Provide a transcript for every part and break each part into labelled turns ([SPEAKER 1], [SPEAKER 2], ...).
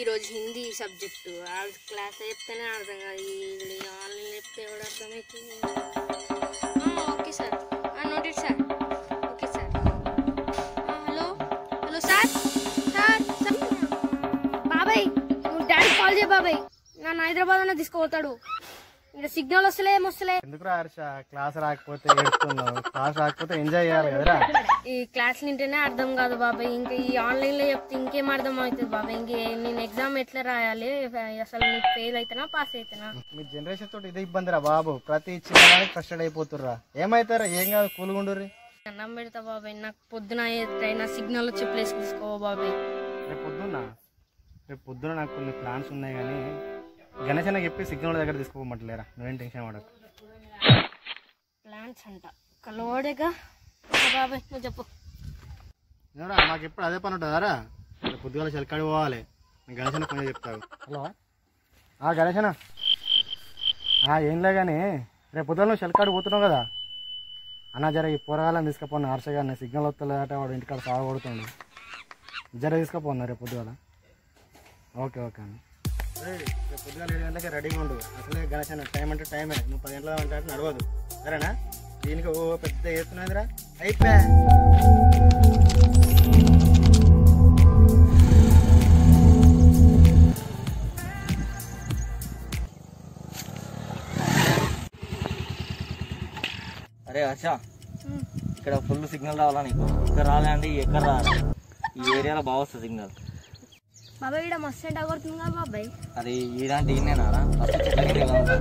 [SPEAKER 1] ఈరోజు హిందీ సబ్జెక్టు ఆ క్లాస్ చెప్తేనే అర్థం కాదు ఈ ఆన్లైన్ చెప్తే కూడా అర్థమవుతుంది ఆ, okay sir noted sir okay sir ఆ, hello hello sir sir sir బాబాయ్ నువ్వు డాడీ కాల్ చేయ బాబాయ్ నన్ను హైదరాబాద్ అన్న తీసుకుపోతాడు ఇక్కడ సిగ్నల్ వస్తలే ఏమొస్తలే
[SPEAKER 2] ఎందుకురా హర్ష క్లాస్ రాకపోతే ఏడుస్తున్నావు క్లాస్ రాకపోతే ఎంజాయ్ చేయాలి కదరా
[SPEAKER 1] ఈ క్లాస్ వింటేనే అర్థం కాదు బాబాయ్ ఇంకా ఈ ఆన్లైన్ లో చెప్తే ఇంకేం అర్థం అవుతుంది బాబాయ్ ఇంకే నేను ఎగ్జామ్ ఎట్లా రాయాలి అసలు నీకు ఫెయిల్ అవుతానా పాస్ అవుతానా
[SPEAKER 2] మీ జనరేషన్ తోటి ఇదే ఇబ్బందిరా బాబు ప్రతి చిన్నదానికి ఫ్రస్ట్రేట్ అయిపోతుర్రా ఏమైతారా ఏం కాదు కూలుగుండుర్రి
[SPEAKER 1] అన్నం పెడతా బాబాయ్ నాకు పొద్దున ఎట్లయినా సిగ్నల్ వచ్చే ప్లేస్ తీసుకో బాబాయ్
[SPEAKER 2] రేపు పొద్దున్న రేపు పొద్దున నాకు కొన్ని ప్లాన్స్ ఉన్నాయి కానీ గణేష్ అన్న చెప్పి సిగ్నల్ దగ్గర తీసుకోమంటలేరా నువ్వేం టెన్షన్ పడకు
[SPEAKER 1] ప్లాన్స్ అంట కలవాడేగా బాబాయ్ నువ్వు చెప్పు
[SPEAKER 2] ఏమరా మాకు ఎప్పుడు అదే పని ఉంటుందారా రేపు పొద్దుగాల చెలకాడి పోవాలి నేను గణేష్ అన్న కొంచెం చెప్తావు హలో ఆ గణేష్ అన్న ఆ, ఏంలే కానీ రేపు పొద్దున నువ్వు చెలకాడి పోతున్నావు కదా అన్న జర ఈ పోరగాలని తీసుకుపోను హర్ష గారిని సిగ్నల్ వస్తలేదట వాడు ఇంటికాడ సాగు కొడుతుండు జర తీసుకుపోన్నా రేపు పొద్దుగాల ఓకే ఓకే అన్న రేపు పొద్దుగాల ఏడు గంటలకి రెడీగా ఉండు అసలే గణేష్ అన్న టైం అంటే టైమే నువ్వు పది గంటల అంటే నడవదు సరేనా దీనికి ఓ పెద్ద ఎత్తున్నదిరా అయిపోయా
[SPEAKER 3] అరే హర్ష ఇక్కడ ఫుల్ సిగ్నల్ రావాలా నీకు ఇక్కడ రాలండి ఎక్కడ రావాలి ఈ ఏరియాలో బాగా వస్తుంది సిగ్నల్
[SPEAKER 1] బాబాయ్ ఇక్కడ మస్తు ఎండ కొడుతుంది కదా బాబాయ్
[SPEAKER 3] అది ఈడంటే ఈయనేనారా ఫస్ట్ చెట్ల కింద వెళ్దాం.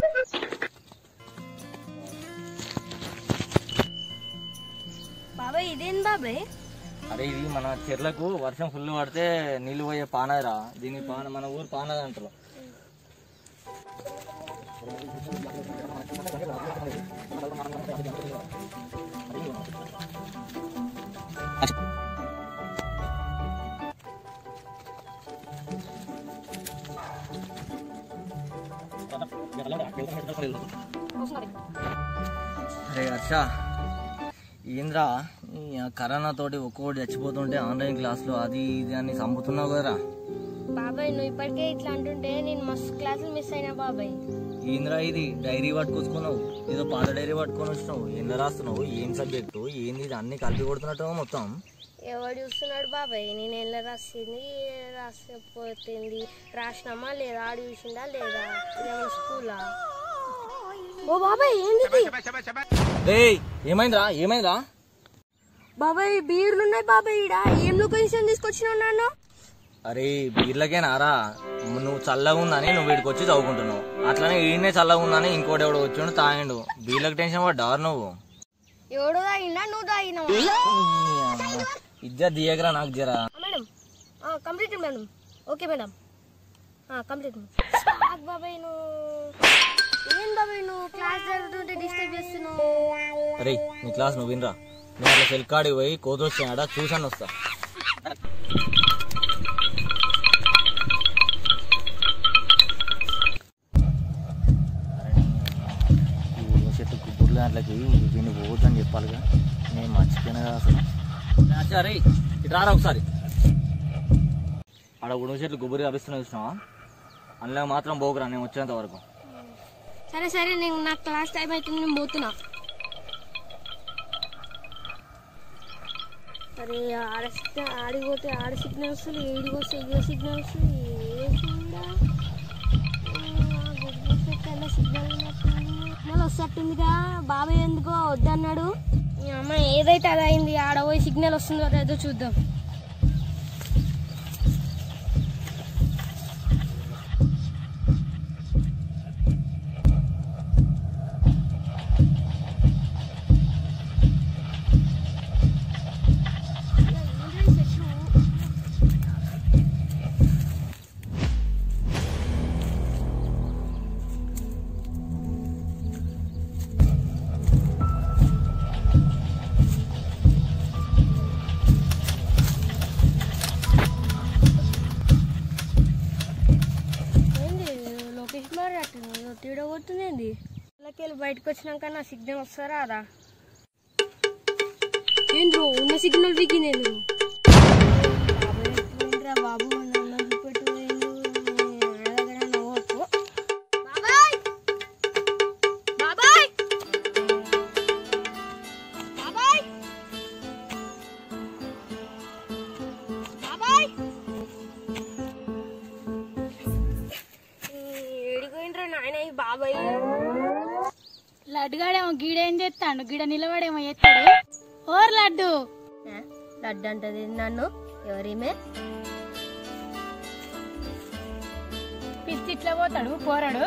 [SPEAKER 1] బాబాయ్ ఇదేంది బాబాయ్
[SPEAKER 3] అరే ఇది మన చెర్లకు వర్షం ఫుల్ పడితే నీళ్లు పోయే పానదిరా దీని పాన మన ఊరు పానది అంటారు అరే హర్ష ఏంద్రా ఈ కరోనా తోటి ఒక్కొక్కటి చచ్చిపోతుంటే ఆన్లైన్ క్లాసులు అది ఇది అని చంపుతున్నావు కదరా
[SPEAKER 1] బాబాయ్ నువ్వు ఇప్పటికే ఇట్లా అంటుంటే నేను మస్తు క్లాసులు మిస్ అయినా బాబాయ్
[SPEAKER 3] ఏంద్రా ఇది డైరీ పట్టుకొచ్చుకున్నావు ఏదో పాత డైరీ పట్టుకొని వచ్చినావు ఎంత రాస్తున్నావు ఏం సబ్జెక్టు ఏంది ఇది అన్ని కలిపి కొడుతున్నట్టు మొత్తం
[SPEAKER 1] ఎవడు చూస్తున్నాడు బాబాయ్ నేను ఎలా రాసింది రాసిపోతుంది రాసినామా లేదా ఆడు చూసిందా లేదా ఇదేమో స్కూలా ఓ బాబాయ్ ఏంది ఇది?
[SPEAKER 3] రేయ్ ఏమైందిరా ఏమైందిరా
[SPEAKER 1] బాబాయ్ బీర్లు ఉన్నాయి బాబాయ్ ఈడ ఏం లొకేషన్ తీసుకొచ్చినావు నన్ను
[SPEAKER 3] అరే బీర్లకేనారా నువ్వు చల్లగా ఉందని నువ్వు వీడికి వచ్చి చదువుకుంటున్నావు అట్లనే ఈయనే చల్లగా ఉందని ఇంకోటి ఎవడో వచ్చిండు తాగిండు బీర్లకు టెన్షన్ పడ్డారు నువ్వు
[SPEAKER 1] ఎవడు తాగినా నువ్వు తాగినావా
[SPEAKER 3] ఇజ్జత్ దియగరా నాకు జరా
[SPEAKER 1] madam complete madam okay madam complete బాబాయ్ నువ్వు ఏం బాబాయ్ నువ్వు క్లాస్ జరుగుతుంటే డిస్టర్బ్ చేస్తున్నావు
[SPEAKER 3] అరే నీ క్లాస్ నువ్వు వినరా నేను అట్లా సెల్ కాడికి పోయి కోతులు వచ్చాయట చూసాను వస్తా ఈ చెట్టు కుబ్బుర్లు దాంట్లోకి వీడిని పోవద్దని చెప్పాలిగా నేను మర్చిపోయినా కదా అసలు అరే ఇటు రారా ఒకసారి ఆడ ఉడుగు చెట్లు గుబురి కపిస్తున్నా చూసినావా అందులో మాత్రం పోకురా నేను వచ్చేంత వరకు
[SPEAKER 1] సరే సరే నేను నా క్లాస్ టైం అవుతుంది నేను పోతున్నా అరే ఆడ సిగ్నల్ ఆడిపోతే ఆడ సిగ్నల్ వస్తుంది ఏడికి వస్తే ఏ సిగ్నల్ వస్తుంది సిగ్నల్ సిగ్నల్ వస్తట్టుందిగా బాబాయ్ ఎందుకో వద్దన్నాడు ఈ అమ్మ ఏదైతే అది అయింది ఆడ పోయి సిగ్నల్ వస్తుందో లేదో చూద్దాం ఏంది లొకేషన్ బాగా అట్టు తీడగొడుతుంది ఏంది ఇళ్ళకెళ్ళి బయటకు వచ్చినాక నా సిగ్నల్ వస్తారా అదా ఏంద్రో ఉన్న సిగ్నల్ వీకింది ఏంద్రు బాబు నన్ను పెట్టు ఏందో
[SPEAKER 4] లడ్డుగాడేమో గీడేం చేస్తాడు గీడ నిలబడేమో ఎత్తాడు ఓర్ లడ్డు
[SPEAKER 1] లడ్డు అంటది నన్ను ఎవరిమే
[SPEAKER 4] పిచ్చి ఇట్లా పోతాడు పోరాడు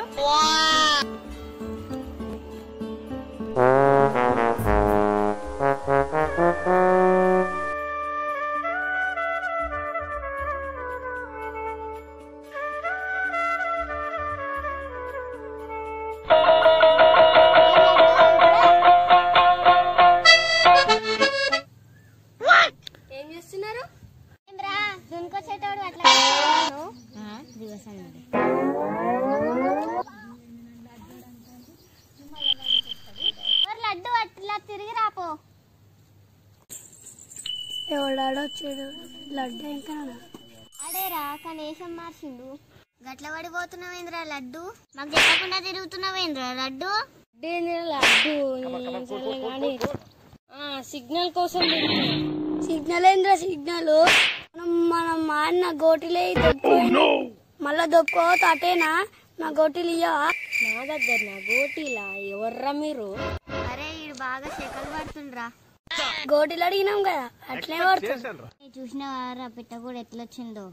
[SPEAKER 1] ఏం చేస్తున్నారు
[SPEAKER 5] దున్కొచ్చేటోడు అట్లా దివసం లడ్డు అట్లా తిరిగి రాపో
[SPEAKER 4] ఎవడాడొచ్చాడు లడ్డు ఇంకా
[SPEAKER 5] అడేరా కనీసం మార్చిండు గట్ల పడిపోతున్నావేంద్రా లడ్డు మాకు చెప్పకుండా తిరుగుతున్నావేంద్రా లడ్డు
[SPEAKER 1] లడ్డు కానీ సిగ్నల్ కోసం
[SPEAKER 4] సిగ్నల్ ఏంద్రా సిగ్నల్ మనం మనం ఆడిన గోటిలే దొక్కు మళ్ళా దొక్కోత అటేనా నా గోటీలు ఇయ్యవా
[SPEAKER 1] నా దగ్గర నా గోటీలా ఎవర్రా మీరు
[SPEAKER 5] అరే ఈడు బాగా శకలు పడుతుండ్రా
[SPEAKER 4] గోటీలు అడిగినాం కదా అట్లే పడుతుంది
[SPEAKER 5] చూసిన వారా పిట్ట కూడా ఎట్లొచ్చిందో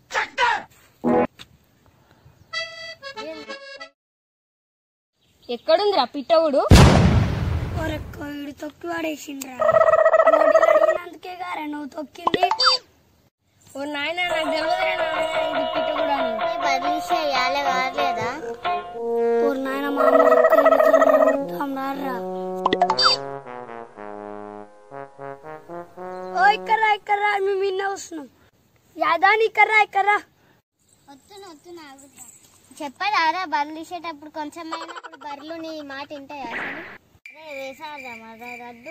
[SPEAKER 1] ఎక్కడుందిరా పిట్టవుడు
[SPEAKER 4] ఒరెక్కో వీడు తొక్కి పడేసిండ్రా గోటీలు అడిగినందుకే గారా నువ్వు తొక్కింది
[SPEAKER 1] ఓ నాయన నాకు తెలియదురా నాయనా ఇది పిట్టగుడు అని
[SPEAKER 5] బదిలిసే ఇయాలే కాలేదా
[SPEAKER 4] ఓ నాయన మా అమ్మ ఒక్కలు రారా ఓ ఇక్కర్రా ఇక్కర్రా మేము విన్న వస్తున్నాం యాదాని ఇక్కర్రా ఇక్కర్రా
[SPEAKER 5] వస్తున్నా వస్తున్నా ఆగుతా. చెప్పరారా బర్రెలు ఇచ్చేటప్పుడు కొంచెమైనా ఇప్పుడు బర్రెలు నీ మాట వింటాయా అసలు అరే వేసారా మరా రద్దు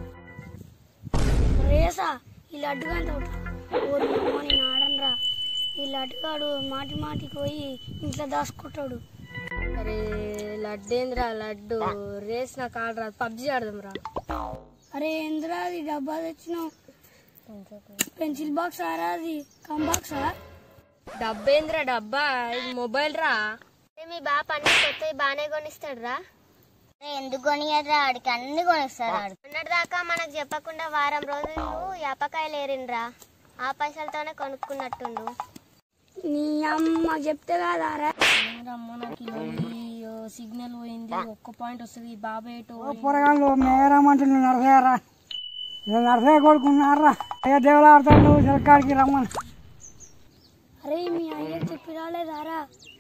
[SPEAKER 4] రేసా ఈ లడ్డుగా అంత ఓరి అమ్మ నేను ఆడనరా ఈ లడ్డుగాడు మాటి మాటికి పోయి ఇంట్లో దాచుకుంటాడు
[SPEAKER 1] అరే లడ్డేంద్రా లడ్డు రేస్ నాకు ఆడరా పబ్జి ఆడదాం రా
[SPEAKER 4] అరే ఏంద్రా అది డబ్బా తెచ్చినావు పెన్సిల్ బాక్స్ ఆరా అది కమ్ బాక్సా
[SPEAKER 1] డబ్బేంద్రా డబ్బా ఇది మొబైల్ రా
[SPEAKER 5] అరే మీ బాప అన్ని కొత్తవి బాగానే కొనిస్తాడు రా ఎందుకు కొనియడ్రా ఆడికి అన్ని కొనిస్తాడు ఆడు మొన్నటి దాకా మనకు చెప్పకుండా వారం రోజులు యాపకాయలు ఏరిండ్రా ఆ పైసలతోనే కొనుక్కున్నట్టుండు
[SPEAKER 4] నీ అమ్మ చెప్తే కాదారా
[SPEAKER 1] అమ్మ నాకు సిగ్నల్ పోయింది ఒక్క పాయింట్ వస్తుంది బాబాయ్
[SPEAKER 6] పొరగాళ్ళు మేరమంటే నువ్వు నరసయ్యారా నేను నరసయ్య కొడుకున్నారా ఏ దేవుడు ఆడతాడు నువ్వు జలకాడికి రమ్మని
[SPEAKER 4] అరే మీ అయ్యకి చెప్పి రాలేదారా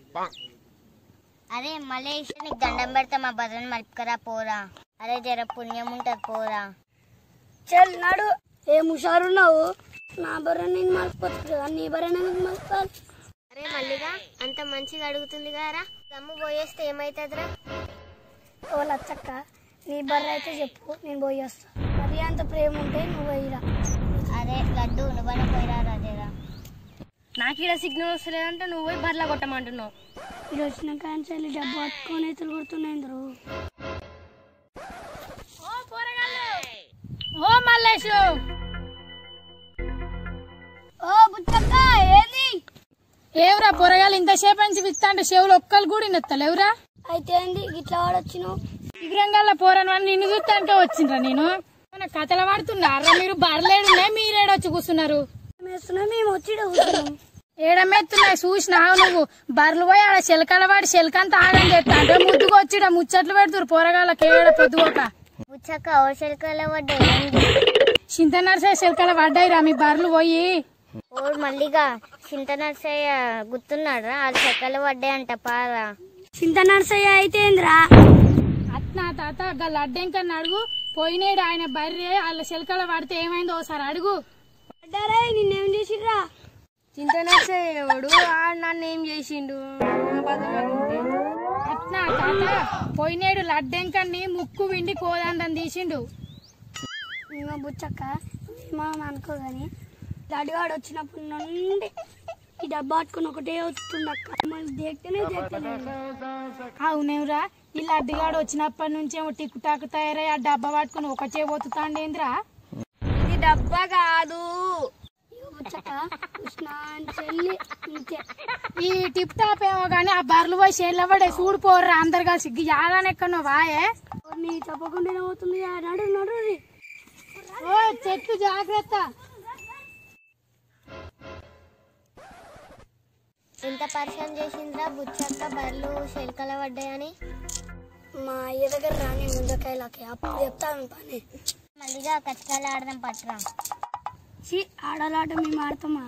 [SPEAKER 5] అరే మళ్ళీ ఇస్తే నీకు దండం పెడతా మా బర్రెని మలుపుకరా పోరా అరే జర పుణ్యం ఉంటది పోరా
[SPEAKER 4] చెల్ నాడు ఏ ముషారున్నావు నా బర్రె నేను మలుపుకోవచ్చు కదా నీ బర్రె నేను మలుపుకోవాలి
[SPEAKER 5] అరే మల్లిగా అంత మంచిగా అడుగుతుంది కదరా దమ్ము పోయేస్తే ఏమైతుందిరా
[SPEAKER 4] ఓ లచ్చక్క నీ బర్రె అయితే చెప్పు నేను పోయి వస్తా మరి అంత ప్రేమ ఉంటే నువ్వు పోయిరా
[SPEAKER 5] అరే లడ్డు నువ్వనే పోయిరా రాజేరా
[SPEAKER 1] నాకు ఇక్కడ సిగ్నల్ వస్తలేదంటే నువ్వు పోయి బర్లా కొట్టమంటున్నావు
[SPEAKER 4] ఇది వచ్చిన కాంచెల్లి డబ్బు పట్టుకొని ఎత్తులు కొడుతున్నాయి ఇందరు ఓ మల్లేషు ఓ బుచ్చక్క ఏంది
[SPEAKER 7] ఏవురా పొరగాలు ఇంతసేపు నుంచి విత్తా అంటే చెవులు ఒక్కలు కూడా నెత్తలేవురా
[SPEAKER 4] అయితే ఏంది ఇట్లా వాడొచ్చినావు
[SPEAKER 7] విగ్రంగాల పోరను అని నిన్ను చూస్తానికే వచ్చిండ్రా నేను మన కథలు పడుతున్నారా మీరు బరలేడు మీరేడొచ్చి కూర్చున్నారు
[SPEAKER 4] మేస్తున్నా మేము వచ్చి కూర్చున్నాం
[SPEAKER 7] ఏడమెత్తున్నాయి చూసినావు నువ్వు బర్రెలు పోయి ఆడ శిలకల వాడి శిలకంతా ఆగం చేస్తా అంటే ముద్దుకు వచ్చి ఈడ ముచ్చట్లు పెడుతురు పోరగాళ్ళకి ఏడ పొద్దుకోక
[SPEAKER 5] బుచ్చక్క ఓషలికల పడ్డాయి
[SPEAKER 7] చింత నర్సే శిలకల పడ్డాయిరా మీ బర్రెలు పోయి
[SPEAKER 5] ఓ మల్లిగా చింత నర్సయ్య గుర్తున్నాడురా వాళ్ళు చెక్కలు పడ్డాయంట పారా
[SPEAKER 4] చింత నర్సయ్య అయితే ఏందిరా
[SPEAKER 7] అత్నా తాత గా లడ్డెంకన్నా అడుగు పోయినేడు ఆయన బర్రె వాళ్ళ శిలకల పడితే ఏమైందో ఒకసారి అడుగు
[SPEAKER 4] అడ్డారా నిన్నేం చేసిర్రా
[SPEAKER 1] చింతనర్సే ఎవడు ఆడు నన్ను ఏం చేసిండు నా బతుకుంటే
[SPEAKER 7] అట్నా తాత పోయినేడు లడ్డెంకన్ని ముక్కు విండి కోదందని తీసిండు
[SPEAKER 4] మేము బుచ్చక్క మేము అనుకో కానీ లడ్డుగాడు వచ్చినప్పటి నుండి ఈ డబ్బా పట్టుకుని ఒకటే వస్తుండక్క మళ్ళీ దేక్తేనే దేక్తలేదు
[SPEAKER 7] అవునేవురా ఈ లడ్డుగాడు వచ్చినప్పటి నుంచి ఏమో టిక్కు టాకు తయారై ఆ డబ్బా పట్టుకుని ఒకటే పోతుండేంద్రా
[SPEAKER 1] ఇది డబ్బా కాదు
[SPEAKER 4] ఇక బుచ్చక్క కృష్ణాని చెల్లి ఇంకే
[SPEAKER 7] ఈ టిప్ టాప్ ఏమో గానీ ఆ బర్రెలు పోయి చేనులో పడే చూడు పోర్రా అందరు కలిసి యాదాని ఎక్కడో వాయే
[SPEAKER 5] ఓ
[SPEAKER 4] నీ చెప్పకుండా ఏమవుతుంది నడు నడు రీ.
[SPEAKER 7] ఓ చెట్టు జాగ్రత్త
[SPEAKER 5] ఎంత పరిచయం చేసిందిరా బుచ్చక్క బర్రెలు శెల్కల పడ్డాయని
[SPEAKER 4] మా అయ్య దగ్గర రాని ముందకాయలకి అప్పుడు చెప్తాను పని
[SPEAKER 5] మళ్ళీగా కచ్చకాయలు ఆడదాం పట్టరా
[SPEAKER 4] చి ఆడలాట మేము ఆడతామా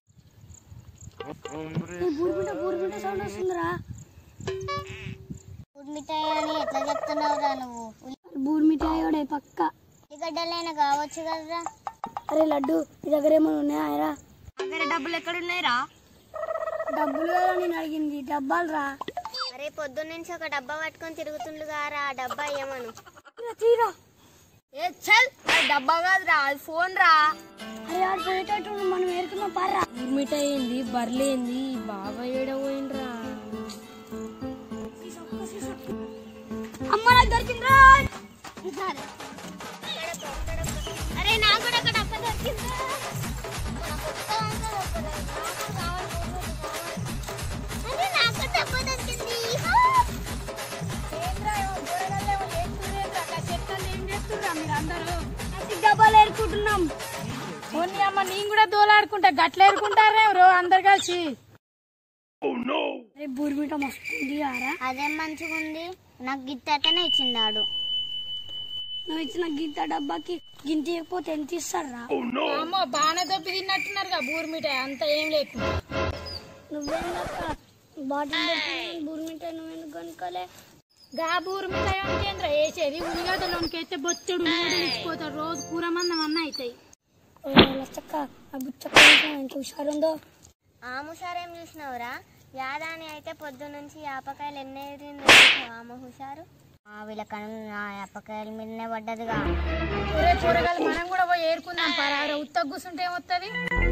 [SPEAKER 4] బూర్మిట బూర్మిట సౌండ్ వస్తుందిరా
[SPEAKER 5] ఉడ్మిఠాయి అని ఎట్లా చెప్తున్నావురా నువ్వు
[SPEAKER 4] బూర్మిట అయ్యోడే పక్క
[SPEAKER 5] ఉల్లిగడ్డలైనా కావచ్చు కదరా
[SPEAKER 4] అరే లడ్డు నీ దగ్గర ఏమైనా ఉన్నాయా
[SPEAKER 5] దగ్గర డబ్బులు ఎక్కడున్నాయిరా
[SPEAKER 4] డబ్బులు కదా నేను అడిగింది డబ్బాలు రా
[SPEAKER 5] అరే పొద్దున్న నుంచి ఒక డబ్బా పట్టుకొని తిరుగుతుండగారా ఆ డబ్బా ఏమను
[SPEAKER 4] తీరా
[SPEAKER 1] ఏ చల్ అది డబ్బా కాదురా అది ఫోన్ రా
[SPEAKER 4] అరే ఆడు పోయేటట్టు మనం ఏరుకున్నాం పర్రా
[SPEAKER 1] ఊర్మిట అయింది బర్లేంది బాబా ఏడ పోయిండ్రా
[SPEAKER 4] అమ్మ నాకు దొరికిందిరా
[SPEAKER 5] అరే నాకు కూడా ఒక డబ్బా దొరికిందా అరే నాకు డబ్బా దొరికింది
[SPEAKER 4] ప్లాస్టిక్ డబ్బాలు ఏరుకుంటున్నాం
[SPEAKER 7] ఓన్ని అమ్మ నేను కూడా దోలాడుకుంటా గట్ల ఏరుకుంటారే రో అందరు కలిసి
[SPEAKER 4] అరే బూర్మిట మస్తుంది ఆరా
[SPEAKER 5] అదేం మంచిగా ఉంది నాకు గిత్తనే ఇచ్చిండాడు
[SPEAKER 4] నువ్వు ఇచ్చిన గీత డబ్బాకి గింత ఇవ్వకపోతే ఎంత ఇస్తారా
[SPEAKER 7] అమ్మో బాగానే దొబ్బి తిన్నట్టున్నారుగా బూరి మిఠాయి అంత ఏం లేకుండా
[SPEAKER 4] నువ్వేం లెక్క బాటిల్ దొరికింది బూర్మిట నువ్వెందుకు కొనుక్కోలే
[SPEAKER 7] గా బూరి మిఠాయి అంటేంద్ర వేసేది ఉల్లిగడ్డలోనికి అయితే బొచ్చడు ఉల్లిగడ్డలు ఇచ్చిపోతారు రోజు కూర మందం అన్న అవుతాయి
[SPEAKER 4] లచ్చక్క ఆ బుచ్చక్క ఎంత హుషారుందో
[SPEAKER 5] ఆ ముషారేం చూసినావురా యాదాని అయితే పొద్దు నుంచి యాపకాయలు ఎన్నేది ఆమె హుషారు ఆ వీళ్ళ కను ఆ యాపకాయల మీదనే పడ్డదిగా
[SPEAKER 7] ఒరే కూరగాయలు మనం కూడా పోయి ఏరుకుందాం పరారా ఉత్తగ కూర్చుంటే ఏమొస్తుంది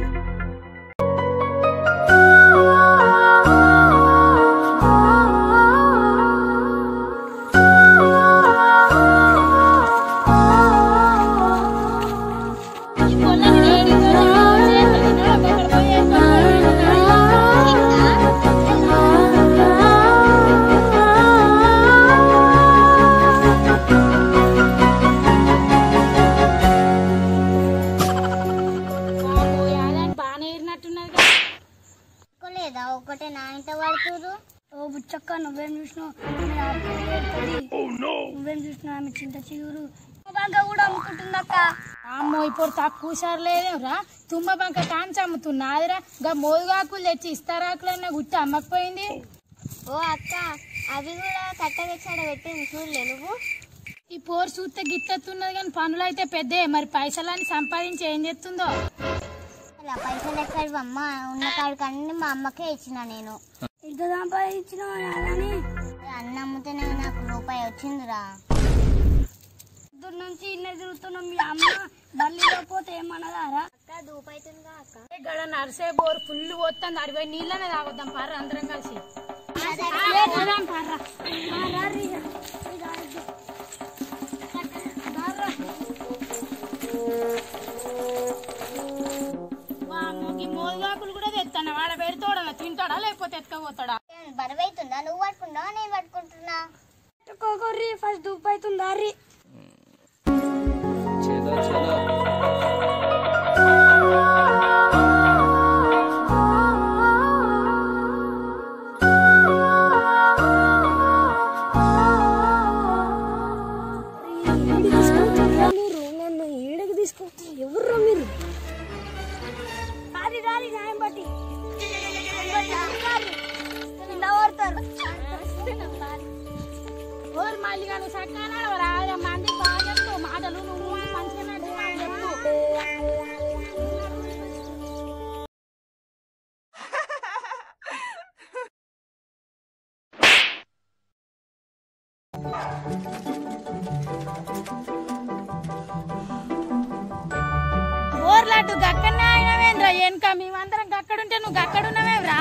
[SPEAKER 7] బాగానే ఏరినట్టున్నది కదా
[SPEAKER 5] లేదా ఒకటే నా ఇంట పడుతురు
[SPEAKER 4] ఓ బుచ్చక్క నువ్వేం చూసినావు ఆమె ఆపిల్ ఏరుతుంది. నువ్వేం చూసినావు ఆమె చింత చిగురు బాగా కూడా అమ్ముకుంటుందక్క
[SPEAKER 7] అమ్మో ఇప్పుడు తక్కువ సార్ లేదేమ్రా తుమ్మ బంక కాంచి అమ్ముతున్నా అదిరా గా మోదుగాకులు తెచ్చి ఇస్తారాకులన్నా గుట్టి అమ్మకపోయింది
[SPEAKER 5] ఓ అక్క అవి కూడా కట్ట తెచ్చాడ పెట్టింది చూడలే నువ్వు
[SPEAKER 7] ఈ పోరు చూస్తే గిత్తెత్తున్నది కానీ పనులు అయితే పెద్దే మరి పైసలని సంపాదించి ఏం చేస్తుందో
[SPEAKER 5] అలా పైసలు ఎక్కడివి అమ్మ ఉన్న కాడికి అన్ని మా అమ్మకే ఇచ్చిన నేను
[SPEAKER 4] ఇంత సంపాదించినావు అని
[SPEAKER 5] అన్న అమ్ముతేనే నాకు రూపాయి వచ్చిందిరా
[SPEAKER 4] పొద్దున్న నుంచి ఇన్న తిరుగుతున్నాం మీ అమ్మ బల్లిలో పోతే ఏమన్నదారా
[SPEAKER 5] అక్క దూపైతుందిగా అక్క
[SPEAKER 7] గడ నర్సే బోర్ ఫుల్ పోతుంది అడిపోయి నీళ్ళనే తాగొద్దాం పర్ర అందరం కలిసి
[SPEAKER 4] పోదాం పర్రా. ఆ, రా రీ. రీ తాగొద్దు. రా, రా.
[SPEAKER 7] వామ్మో, ఈ మోదుగాకులు కూడా తెస్తాను వాడ పెడతాడా తింటాడా లేకపోతే ఎత్తుకపోతాడా
[SPEAKER 5] బరువు అవుతుందా నువ్వు పట్టుకుంటావా నేను పట్టుకుంటున్నా
[SPEAKER 4] పట్టుకోకర్రి ఫస్ట్ దుప్పు అవుతుందా రీ
[SPEAKER 3] చలో చలో
[SPEAKER 4] మీరు నన్ను ఈడకి తీసుకుంటారు ఎవర్రా మీరు రారి రారి న్యాయం బట్టి కింద పడతారు
[SPEAKER 7] ఓరు మళ్ళీ నువ్వు సక్కన రాజా మంది బాగా చెప్తావు మాటలు నువ్వు మంచిగా నడిచి నాకు చెప్పు ఓర్లాటు గక్కడనే ఆయనవేంద్రా వెనక మేమందరం గక్కడుంటే నువ్వు గక్కడున్నవేవ్రా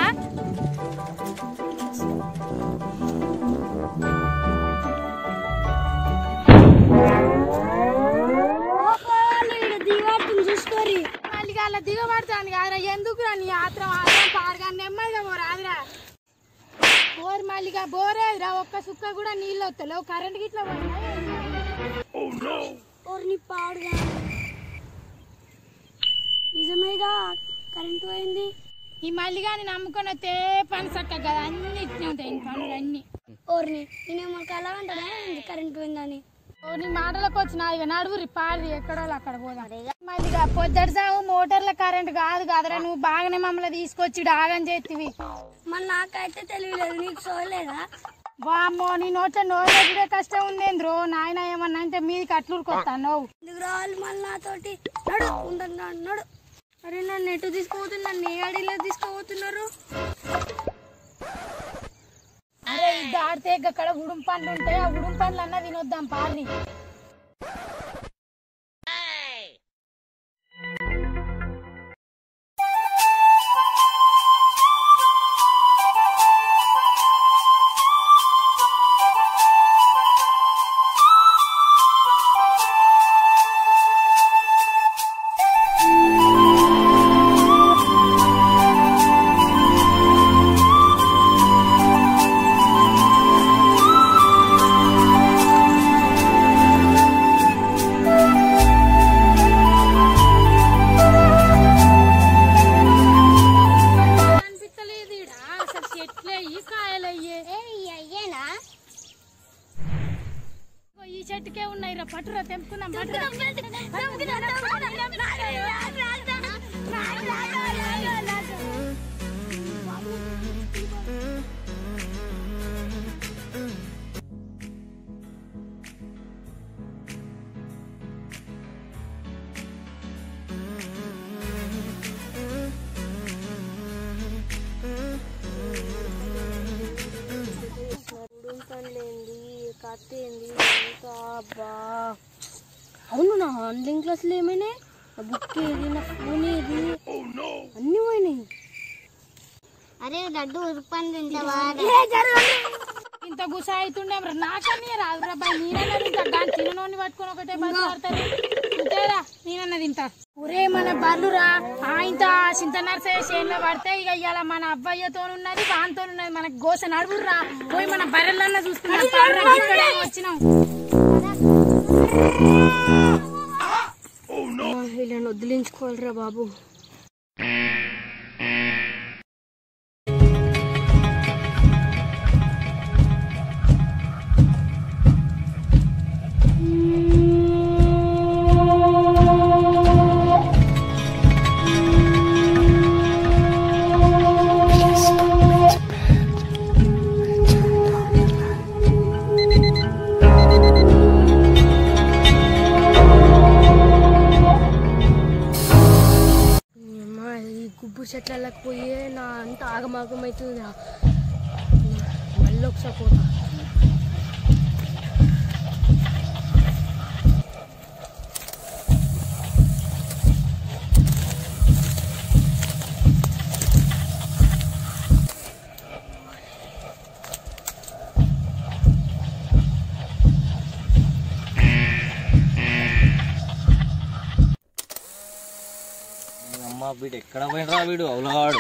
[SPEAKER 4] దిగాడుతుంది చూసుకోరి
[SPEAKER 7] మళ్ళీ అలా దిగబడతాను కాదురా ఎందుకు నీ ఆత్రం ఆత్రం పారగా నెమ్మదిగా పో రాదురా బోర్ మళ్ళీగా బోరేదిరా ఒక్క సుక్క కూడా నీళ్ళు వస్తలేవు కరెంట్ గిట్ల పోయినా
[SPEAKER 4] ఓర్ని పాడుగా నిజమేగా కరెంటు పోయింది
[SPEAKER 7] ఈ మల్లిగాని నమ్ముకొని వస్తే పని చక్క కదా అన్ని ఇట్నే ఉంటాయి ఈ పనులు అన్ని
[SPEAKER 4] ఓర్ని నేనేమో కలా అంటాడా కరెంటు పోయిందని
[SPEAKER 7] ఓ నీ మాటలకు వచ్చిన ఇక నడువురి పాడి ఎక్కడో అక్కడ పోదాం మళ్ళీగా పొద్దుటి సాగు మోటార్ల కరెంట్ కాదు కదరా నువ్వు బాగానే మమ్మల్ని తీసుకొచ్చి ఆగం చేతివి
[SPEAKER 4] మరి నాకైతే తెలియలేదు నీకు సోలేదా
[SPEAKER 7] వామ్మో నీ నోట్ల నోరే కష్టం ఉందేంద్రో నాయన ఏమన్నా అంటే మీది కట్లు కొత్తాను
[SPEAKER 4] ఎందుకు రావాలి మళ్ళీ నాతోటి నడు ఉండగా నడు
[SPEAKER 1] అరే నన్ను ఎటు తీసుకుపోతున్నారు నన్ను ఏ అడిలో తీసుకుపోతున్నారు
[SPEAKER 7] అరే ఇది ఆడితే అక్కడ ఉడుం పండ్లు ఉంటాయి ఆ ఉడుం పండ్లు అన్న తినొద్దాం పాలి అనిపించలేదు ఈడ అసలు చెట్లే ఈ కాయలయ్యే
[SPEAKER 5] అయ్యేనా
[SPEAKER 7] ఓ, ఈ చెట్టుకే ఉన్నాయి రా పట్టురా తెంపుకుందాం పట్టురా.
[SPEAKER 1] పనులేంది కత్తి ఏంది ఇంకా అబ్బా అవును నా ఆన్లైన్ క్లాసులు ఏమైనాయి నా బుక్ ఏది నా ఫోన్ ఏది అన్ని పోయినాయి
[SPEAKER 5] అరే లడ్డు ఉరుపని తింటావా
[SPEAKER 7] ఇంత గుస అవుతుండే మరి నాకన్నీ రాదు రా బాయ్ నేనన్నా తింటా దాని తిననోని పట్టుకొని ఒకటే బతులాడతారు ఇంతేరా నేనన్నా తింటా ఒరే మన బర్లురా ఆయంత చింత నరసయ్య చేనులో పడితే ఇక ఇవాళ మన అబ్బాయ్యతో ఉన్నది వానితో ఉన్నది మనకి గోస నడువురా పోయి మన బర్రెలన్నా చూసుకున్నాం పాడురా, ఇక్కడే వచ్చినాం
[SPEAKER 1] వీళ్ళని వదిలించుకోవాలిరా బాబు అమ్మా ఈ గుబ్బు చెట్లకి పోయి నా అంత ఆగమాగం అవుతుంది మళ్ళీ ఒకసారి పోతా
[SPEAKER 3] అమ్మ వీడు ఎక్కడ పోయినరా వీడు అవులవాడు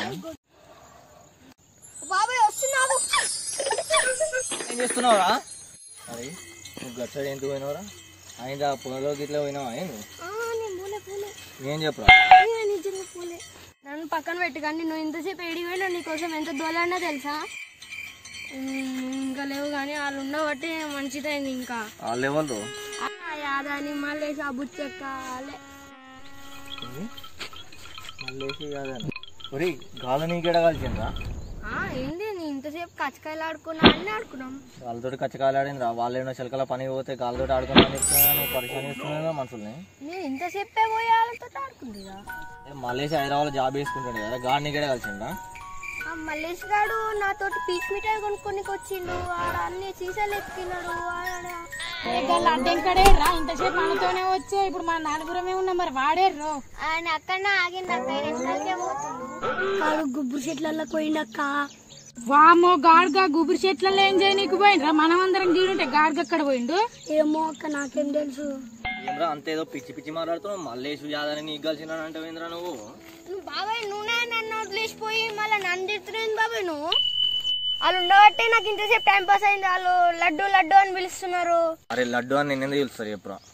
[SPEAKER 4] బాబాయ్ వస్తున్నాడు
[SPEAKER 3] ఏం చేస్తున్నావురా అరే నువ్వు గచ్చడి ఎందుకు పోయినావురా ఆయన పొలంలో గిట్ల పోయినావా ఏ నువ్వు
[SPEAKER 4] నేను పూలే పూలే
[SPEAKER 3] ఏం చెప్పురా
[SPEAKER 4] నేను నిజంగా పూలే
[SPEAKER 1] నన్ను పక్కన పెట్టు కానీ నువ్వు ఇంతసేపు ఏడికి పోయినా నీకోసం ఎంత దోలన్నా తెలుసా ఉమ్, ఇంకా లేవు కానీ వాళ్ళు ఉన్న బట్టి మంచిదైంది ఇంకా
[SPEAKER 3] ఆ లెవెల్
[SPEAKER 1] ఆ యాదాని మళ్ళీ ఆ బుచ్చక్క వాళ్ళే
[SPEAKER 3] మళ్ళీ కాదని ఒరే గాలి నీకెడ కలిసిండ్రా
[SPEAKER 1] ఆ, ఏంది నేను ఇంతసేపు కచ్చకాయలు ఆడుకున్నా అన్నీ ఆడుకున్నాం
[SPEAKER 3] వాళ్ళతోటి కచ్చకాలాడిందిరా వాళ్ళు ఏమైనా చిలకల పని పోతే గాలితోటి ఆడుకున్నా చెప్తున్నా నువ్వు పరిచయం చేస్తున్నావు మనుషుల్ని
[SPEAKER 1] నేను ఇంతసేపే పోయి వాళ్ళతో ఆడుకుంటుందా
[SPEAKER 3] ఏ మలేసి హైదరాబాద్ జాబ్ చేసుకుంటాడు కదా గాడి నీకెడ కలిసిండ్రా
[SPEAKER 1] ఆ మల్లేష్ గాడు నాతోటి పీచ్ మిఠాయి కొనుక్కొని వచ్చిండు ఆడ అన్ని సీసాలు ఎక్కినాడు ఆడ
[SPEAKER 7] అడ్డంకడే రా ఇంతసేపు మనతోనే వచ్చే ఇప్పుడు మన నలుగురమే ఉన్నాం మరి వాడేర్రో
[SPEAKER 5] ఆయన అక్కడనే ఆగింది అక్క ఆయన వెనకాలకే పోతుండు
[SPEAKER 4] కాడు గుబ్బు చెట్లలో పోయిండక్క
[SPEAKER 7] వామో గాడ్గా గుబురు చెట్లలో ఏం చేయనీకి పోయిండ్రా మనం అందరం గీడుంటే గాడ్గా అక్కడ పోయిండు
[SPEAKER 4] ఏమో అక్క నాకేం తెలుసు
[SPEAKER 3] ఏమ్రా అంతేదో పిచ్చి పిచ్చి మాట్లాడుతున్నావు మల్లేష్ యాదని నీకు కలిసిన అంటే ఏంద్రా నువ్వు
[SPEAKER 1] నువ్వు బాబాయ్ నువ్వునే నన్ను వదిలేసిపోయి మళ్ళీ నన్ను తిడుతున్నావు బాబాయ్ నువ్వు వాళ్ళు ఉండబట్టే నాకు ఇంతసేపు టైం పాస్ అయింది వాళ్ళు లడ్డు లడ్డు అని పిలుస్తున్నారు
[SPEAKER 3] అరే లడ్డు అని నిన్నెందుకు తెలుస్తారు చెప్పురా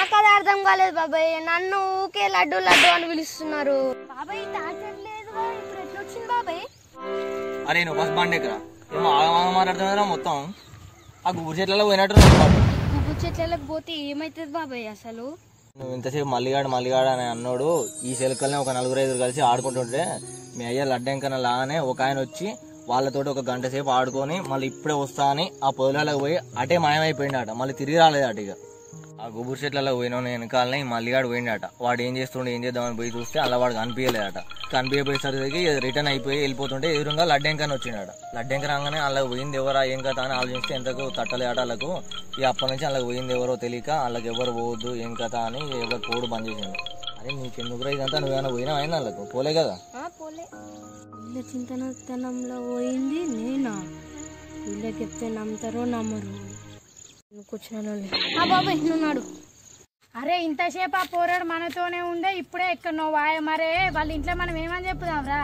[SPEAKER 5] నాకు అది అర్థం కాలేదు బాబాయ్ నన్ను ఊకే లడ్డు లడ్డు అని పిలుస్తున్నారు బాబాయ్ టార్చర్ లేదు ఇప్పుడు ఎట్లా వచ్చింది బాబాయ్
[SPEAKER 3] అరే నువ్వు బస్ బండి ఎక్కరా ఏమో ఆగమాగ మాట్లాడుతున్నారా మొత్తం ఆ గుబురు చెట్లలో పోయినట్టు
[SPEAKER 1] గుబ్బు చెట్లకు పోతే ఏమైతుంది బాబాయ్ అసలు
[SPEAKER 3] నువ్వు ఇంతసేపు మల్లిగాడు మల్లిగాడు అని అన్నాడు ఈ సెలకల్ని ఒక నలుగురు ఐదుగురు కలిసి ఆడుకుంటుంటే మీ అయ్య లడ్డెంకన లాగానే ఒక ఆయన వచ్చి వాళ్ళతోటి ఒక గంట సేపు ఆడుకొని మళ్ళీ ఇప్పుడే వస్తా అని ఆ పొలాలకు పోయి అటే మాయమైపోయిండట మళ్ళీ తిరిగి రాలేదట ఇక ఆ గుబురు చెట్లలో పోయిన వెనకాలనే ఈ మల్లిగాడు పోయిండట వాడు ఏం చేస్తుండే ఏం చేద్దామని పోయి చూస్తే అలా వాడు కనిపించలేదట కనిపించపోయేసరికి రిటర్న్ అయిపోయి వెళ్ళిపోతుంటే ఎదురుగా లడ్డెంకని వచ్చిండట లడ్డెంక రాగానే అలా పోయింది ఎవరా ఏం కథ అని ఆలోచిస్తే ఎంతకు తట్టలేట వాళ్ళకు ఈ అప్పటి నుంచి అలా పోయింది ఎవరో తెలియక వాళ్ళకి ఎవరు పోవద్దు ఏం కథ అని ఎవరు పోడు బంద్ చేసిండు అరే నీకెందుకు ఇదంతా నువ్వేమైనా పోయినా అయినా వాళ్ళకు పోలే కదా
[SPEAKER 1] పోలే వీళ్ళ చింతనతనంలో పోయింది నేనా వీళ్ళకి చెప్తే నమ్ముతారో నమ్మరు నువ్వు కూర్చున్నాను ఆ బాబాయ్ నున్నాడు
[SPEAKER 7] అరే ఇంతసేపు ఆ పోరాడు మనతోనే ఉండే ఇప్పుడే ఎక్కడో వాయ మరే వాళ్ళ ఇంట్లో మనం ఏమని చెప్పుదాంరా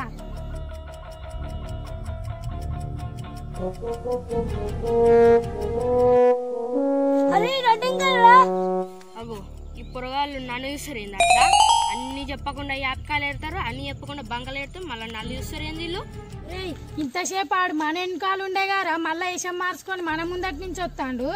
[SPEAKER 4] అరే రడ్డంగా
[SPEAKER 1] అగో ఈ పొరగాళ్ళు నన్ను చూస్తారు ఏంది అట్లా అన్ని చెప్పకుండా యాపకాయలు ఏడతారు అన్ని చెప్పకుండా బంకలు ఏడతారు మళ్ళీ నన్ను చూస్తారు ఏంది వీళ్ళు
[SPEAKER 7] రేయ్ ఇంతసేపు ఆడు మన వెనకాల ఉండే గారా మళ్ళా వేషం మార్చుకొని మన ముందటి నుంచి వస్తాడు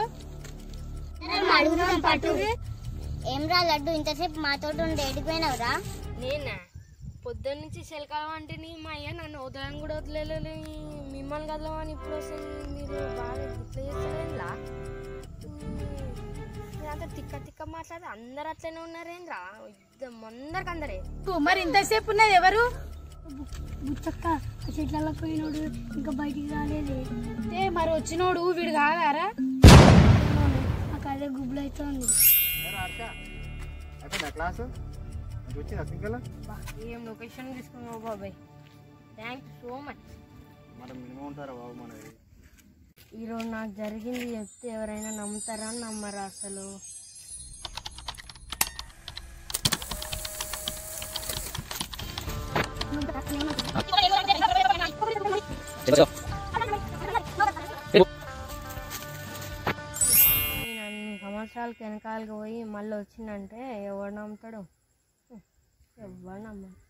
[SPEAKER 5] ఏం రా లడ్డు ఇంతసేపు మాతోటి ఉండి ఎడిపోయినావురా
[SPEAKER 1] నేనా పొద్దున్న నుంచి సెలకాలం అంటే నీ మా అయ్య నన్ను వదలని కూడా వదిలేదు మిమ్మల్ని కదలమని ఇప్పుడు వస్తుంది మీరు బాగా ఇట్లా చేస్తారేంద్రా మీరంతా తిక్క తిక్క మాట్లాడితే అందరు అట్లనే ఉన్నారేంద్రా ఇద్దరు అందరికి అందరే
[SPEAKER 7] మరి ఇంతసేపు ఉన్నది ఎవరు
[SPEAKER 4] బుచ్చక్క ఆ చెట్లలో పోయినోడు ఇంకా బయటికి రాలేదే
[SPEAKER 7] ఏ మరి వచ్చినోడు వీడు కాదారా
[SPEAKER 4] నాకు అదే గుబ్బులు అవుతుంది
[SPEAKER 2] అయిపోయిందా క్లాసు ఇంక వచ్చిందా సింకల్
[SPEAKER 1] ఏం లొకేషన్ తీసుకున్నావు బాబాయ్ థ్యాంక్ యూ సో మచ్
[SPEAKER 2] మరి మినిమం ఉంటారా బాబు మనది
[SPEAKER 1] ఈరోజు నాకు జరిగింది చెప్తే ఎవరైనా నమ్ముతారా నమ్మరా అసలు నేను అన్ని సంవత్సరాలకి వెనకాలకి పోయి మళ్ళీ వచ్చిందంటే ఎవడు నమ్ముతాడు ఎవడు నమ్మడు